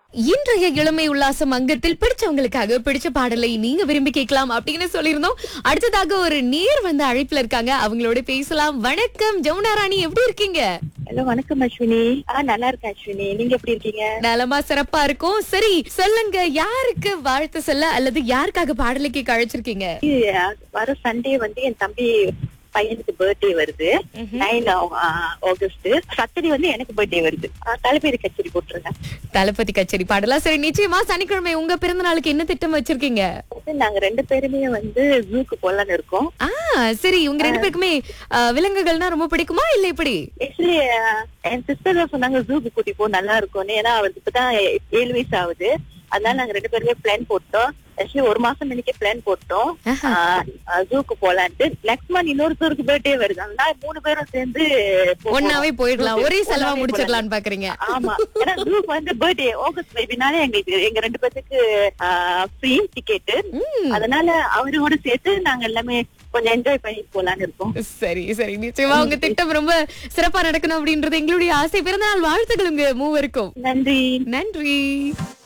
இன்றைய இளமை உல்லாசம் அங்கத்தில் பிடிச்சவங்களுக்காக பிடிச்ச பாடலை நீங்க விரும்பி கேட்கலாம் அப்படின்னு சொல்லியிருந்தோம் அடுத்ததாக ஒரு நேர் வந்து அழைப்புல இருக்காங்க அவங்களோட பேசலாம் வணக்கம் ஜமுனா ராணி எப்படி இருக்கீங்க ஹலோ வணக்கம் அஸ்வினி ஆ நல்லா இருக்கேன் அஸ்வினி நீங்க எப்படி இருக்கீங்க நலமா சிறப்பா இருக்கும் சரி சொல்லுங்க யாருக்கு வாழ்த்து சொல்ல அல்லது யாருக்காக பாடலை கேட்க அழைச்சிருக்கீங்க இது, ஆ, வர சண்டே வந்து என் தம்பி பையனுக்கு பர்த்டே வருது நைன் ஆகஸ்ட் சாட்டர்டே வந்து எனக்கு பர்த்டே வருது ஆ, தலைப்பேரி கச்சேரி போட்டுருங்க தளபதி கச்சேரி பாடலாம் சரி நிச்சயமா சனிக்கிழமை உங்க பிறந்த நாளுக்கு என்ன திட்டம் வச்சிருக்கீங்க வந்து நாங்க ரெண்டு பேருமே வந்து ஜூக்கு போலான்னு இருக்கோம் ஆ சரி உங்க ரெண்டு பேருக்குமே ஆ, விலங்குகள்னா ரொம்ப பிடிக்குமா இல்ல இப்படி ஆக்சுவலி என் சிஸ்டர் தான் சொன்னாங்க ஜூக்கு கூட்டி போ நல்லா இருக்கும்னு ஏன்னா அவருக்கு இப்பதான் ஏழு வயசு ஆகுது அதனால நாங்க ரெண்டு பேருமே பிளான் போட்டோம் ஆக்சுவலி ஒரு மாசம் நினைக்க பிளான் போட்டோம் ஜூக்கு போலான்ட்டு நெக்ஸ்ட் மந்த் இன்னொரு பேருக்கு பர்த்டே வருது அதனால மூணு பேரும் சேர்ந்து போவோம். ஒன்னாவே போயிடலாம் ஒரே செலவா ஒண்ணாவே முடிச்சிடலாம்னு பாக்குறீங்க ஆமா ஏன்னா ஜூக்கு வந்து பர்த்டே ஆகஸ்ட் பேபினால எங்களுக்கு எங்க ரெண்டு பேத்துக்கு ஃப்ரீ டிக்கெட் ம். அதனால அவரோட சேர்த்து நாங்க எல்லாமே கொஞ்சம் என்ஜாய் பண்ணி போலான்னு இருக்கோம் சரி சரி நிச்சயமா உங்க திட்டம் ரொம்ப சிறப்பா நடக்கணும் அப்படின்றது எங்களுடைய ஆசை பிறந்த நாள் வாழ்த்துக்கள் உங்க மூவருக்கும் நன்றி நன்றி